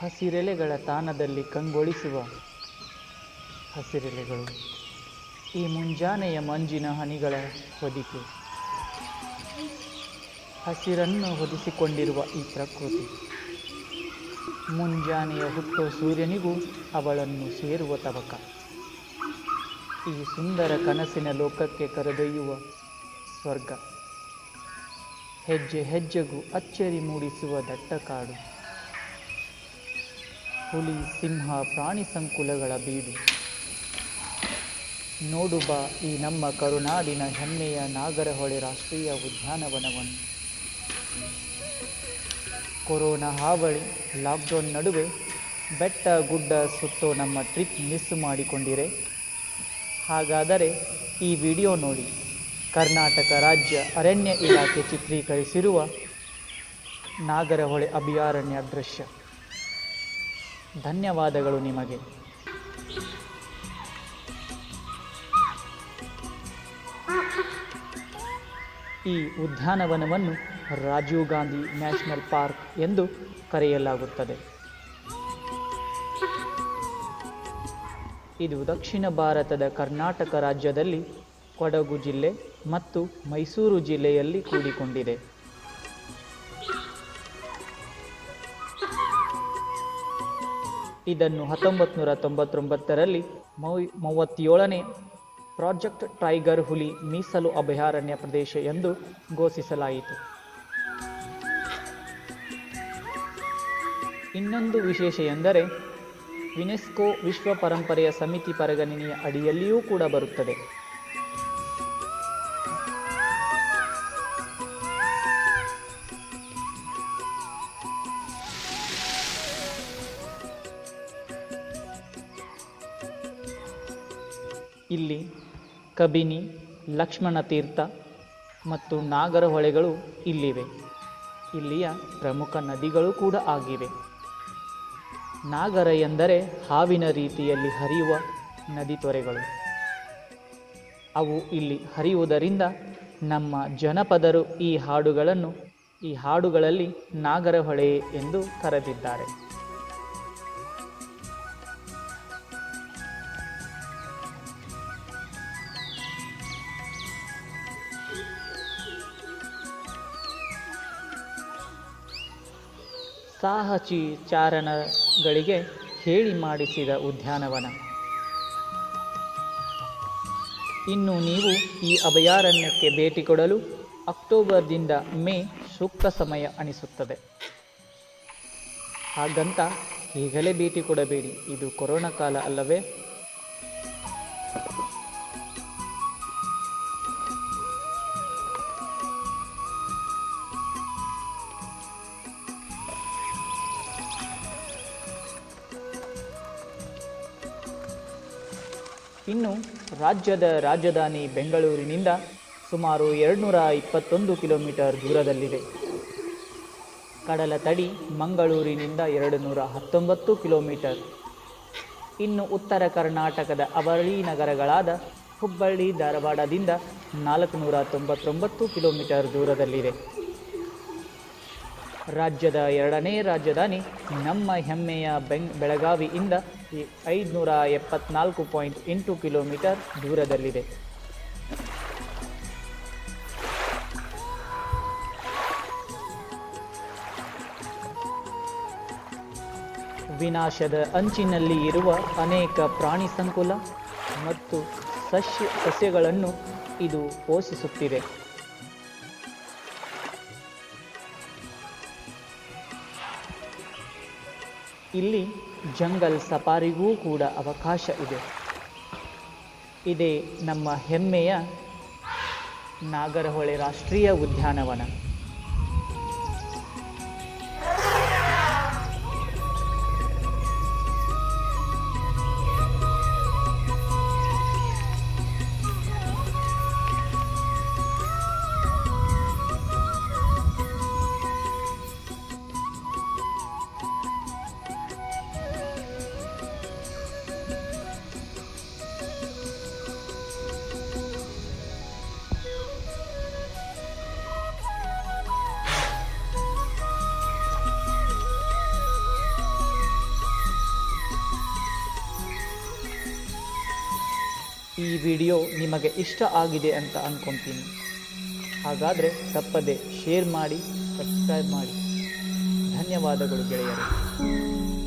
ಹಸಿರೆಲೆಗಳ ತಾನದಲ್ಲಿ ಕಂಗೊಳಿಸುವ ಹಸಿರೆಲೆಗಳು ಈ ಮುಂಜಾನೆಯ ಮಂಜಿನ ಹನಿಗಳ ಹೊದಿಕೆ ಹಸಿರನ್ನು ಹೊದಿಸಿಕೊಂಡಿರುವ ಈ ಪ್ರಕೃತಿ ಮುಂಜಾನೆಯ ಹುಟ್ಟೋ ಸೂರ್ಯನಿಗೂ ಅವಳನ್ನು ಸೇರುವ ತವಕ ಈ ಸುಂದರ ಕನಸಿನ ಲೋಕಕ್ಕೆ ಕರೆದೊಯ್ಯುವ ಸ್ವರ್ಗ ಹೆಜ್ಜೆ ಹೆಜ್ಜೆಗೂ ಅಚ್ಚರಿ ಮೂಡಿಸುವ ದಟ್ಟ ಕಾಡು ಹುಲಿ ಸಿಂಹ ಪ್ರಾಣಿ ಸಂಕುಲಗಳ ಬೀಡು ನೋಡು ಬಾ ಈ ನಮ್ಮ ಕರುನಾಡಿನ ಹೆಮ್ಮೆಯ ನಾಗರಹೊಳೆ ರಾಷ್ಟ್ರೀಯ ಉದ್ಯಾನವನವನ್ನು ಕೊರೋನಾ ಹಾವಳಿ ಲಾಕ್ಡೌನ್ ನಡುವೆ ಬೆಟ್ಟ ಗುಡ್ಡ ಸುತ್ತೋ ನಮ್ಮ ಟ್ರಿಪ್ ಮಿಸ್ ಮಾಡಿಕೊಂಡಿರೆ ಹಾಗಾದರೆ ಈ ವಿಡಿಯೋ ನೋಡಿ ಕರ್ನಾಟಕ ರಾಜ್ಯ ಅರಣ್ಯ ಇಲಾಖೆ ಚಿತ್ರೀಕರಿಸಿರುವ ನಾಗರಹೊಳೆ ಅಭಯಾರಣ್ಯ ದೃಶ್ಯ ಧನ್ಯವಾದಗಳು ನಿಮಗೆ ಈ ಉದ್ಯಾನವನವನ್ನು ರಾಜೀವ್ ಗಾಂಧಿ ನ್ಯಾಷನಲ್ ಪಾರ್ಕ್ ಎಂದು ಕರೆಯಲಾಗುತ್ತದೆ ಇದು ದಕ್ಷಿಣ ಭಾರತದ ಕರ್ನಾಟಕ ರಾಜ್ಯದಲ್ಲಿ ಕೊಡಗು ಜಿಲ್ಲೆ ಮತ್ತು ಮೈಸೂರು ಜಿಲ್ಲೆಯಲ್ಲಿ ಕೂಡಿಕೊಂಡಿದೆ ಇದನ್ನು ಹತ್ತೊಂಬತ್ತು ನೂರ ತೊಂಬತ್ತೊಂಬತ್ತರಲ್ಲಿ ಮೌ ಮೂವತ್ತೇಳನೇ ಪ್ರಾಜೆಕ್ಟ್ ಟೈಗರ್ ಹುಲಿ ಮೀಸಲು ಅಭಯಾರಣ್ಯ ಪ್ರದೇಶ ಎಂದು ಘೋಷಿಸಲಾಯಿತು ಇನ್ನೊಂದು ವಿಶೇಷ ಎಂದರೆ ಯುನೆಸ್ಕೋ ವಿಶ್ವ ಪರಂಪರೆಯ ಸಮಿತಿ ಪರಿಗಣನೆಯ ಅಡಿಯಲ್ಲಿಯೂ ಕೂಡ ಬರುತ್ತದೆ ಇಲ್ಲಿ ಕಬಿನಿ ಲಕ್ಷ್ಮಣ ತೀರ್ಥ ಮತ್ತು ನಾಗರಹೊಳೆಗಳು ಇಲ್ಲಿವೆ ಇಲ್ಲಿಯ ಪ್ರಮುಖ ನದಿಗಳು ಕೂಡ ಆಗಿವೆ ನಾಗರ ಎಂದರೆ ಹಾವಿನ ರೀತಿಯಲ್ಲಿ ಹರಿಯುವ ನದಿ ತೊರೆಗಳು ಅವು ಇಲ್ಲಿ ಹರಿಯುವುದರಿಂದ ನಮ್ಮ ಜನಪದರು ಈ ಹಾಡುಗಳನ್ನು ಈ ಹಾಡುಗಳಲ್ಲಿ ನಾಗರಹೊಳೆ ಎಂದು ಕರೆದಿದ್ದಾರೆ ಸಾಹಸಿ ಚಾರಣಗಳಿಗೆ ಹೇಳಿ ಮಾಡಿಸಿದ ಉದ್ಯಾನವನ ಇನ್ನು ನೀವು ಈ ಅಭಯಾರಣ್ಯಕ್ಕೆ ಭೇಟಿ ಕೊಡಲು ಅಕ್ಟೋಬರ್ದಿಂದ ಮೇ ಸೂಕ್ತ ಸಮಯ ಅನಿಸುತ್ತದೆ ಹಾಗಂತ ಈಗಲೇ ಭೇಟಿ ಕೊಡಬೇಡಿ ಇದು ಕೊರೋನಾ ಕಾಲ ಅಲ್ಲವೇ ಇನ್ನು ರಾಜ್ಯದ ರಾಜಧಾನಿ ಬೆಂಗಳೂರಿನಿಂದ ಸುಮಾರು ಎರಡುನೂರ ಇಪ್ಪತ್ತೊಂದು ಕಿಲೋಮೀಟರ್ ದೂರದಲ್ಲಿದೆ ಕಡಲ ತಡಿ ಮಂಗಳೂರಿನಿಂದ ಎರಡು ನೂರ ಹತ್ತೊಂಬತ್ತು ಕಿಲೋಮೀಟರ್ ಇನ್ನು ಉತ್ತರ ಕರ್ನಾಟಕದ ಅವಳಿ ನಗರಗಳಾದ ಹುಬ್ಬಳ್ಳಿ ಧಾರವಾಡದಿಂದ ನಾಲ್ಕು ನೂರ ತೊಂಬತ್ತೊಂಬತ್ತು ಕಿಲೋಮೀಟರ್ ದೂರದಲ್ಲಿದೆ ರಾಜ್ಯದ ಎರಡನೇ ರಾಜಧಾನಿ ನಮ್ಮ ಹೆಮ್ಮೆಯ ಬೆಂಗ್ ಬೆಳಗಾವಿಯಿಂದ ಐದುನೂರ ಎಪ್ಪತ್ನಾಲ್ಕು ಪಾಯಿಂಟ್ ಎಂಟು ಕಿಲೋಮೀಟರ್ ದೂರದಲ್ಲಿದೆ ವಿನಾಶದ ಅಂಚಿನಲ್ಲಿ ಇರುವ ಅನೇಕ ಪ್ರಾಣಿ ಸಂಕುಲ ಮತ್ತು ಸಸ್ಯ ಸಸ್ಯಗಳನ್ನು ಇದು ಪೋಷಿಸುತ್ತಿದೆ ಇಲ್ಲಿ ಜಂಗಲ್ ಸಫಾರಿಗೂ ಕೂಡ ಅವಕಾಶ ಇದೆ ಇದೇ ನಮ್ಮ ಹೆಮ್ಮೆಯ ನಾಗರಹೊಳೆ ರಾಷ್ಟ್ರೀಯ ಉದ್ಯಾನವನ ಈ ವಿಡಿಯೋ ನಿಮಗೆ ಇಷ್ಟ ಆಗಿದೆ ಅಂತ ಅಂದ್ಕೊತೀನಿ ಹಾಗಾದರೆ ತಪ್ಪದೆ ಶೇರ್ ಮಾಡಿ ಸಬ್ಸ್ಕ್ರೈಬ್ ಮಾಡಿ ಧನ್ಯವಾದಗಳು ಗೆಳೆಯರು